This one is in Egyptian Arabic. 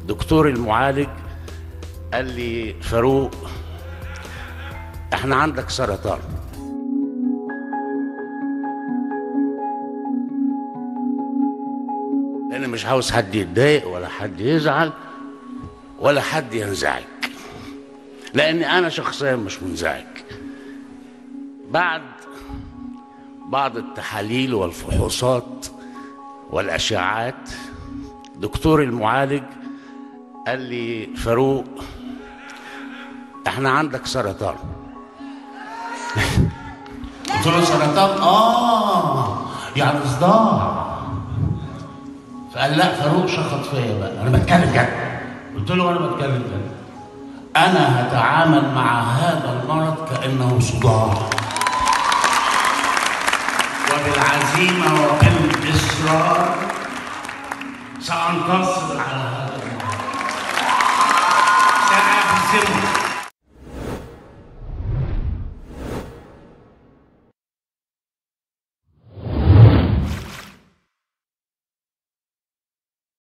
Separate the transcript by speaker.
Speaker 1: دكتور المعالج قال لي فاروق احنا عندك سرطان لان مش عاوز حد يتضايق ولا حد يزعل ولا حد ينزعج لاني انا شخصيا مش منزعج بعد بعض التحاليل والفحوصات والاشعاعات دكتور المعالج قال لي فاروق احنا عندك سرطان قلت له سرطان اه يعني صداع فقال لا فاروق شخط فيا بقى انا بتكلم جد قلت له انا بتكلم جد انا هتعامل مع هذا المرض كانه صداع وبالعزيمه وبالاصرار سانتصر على هذا المرض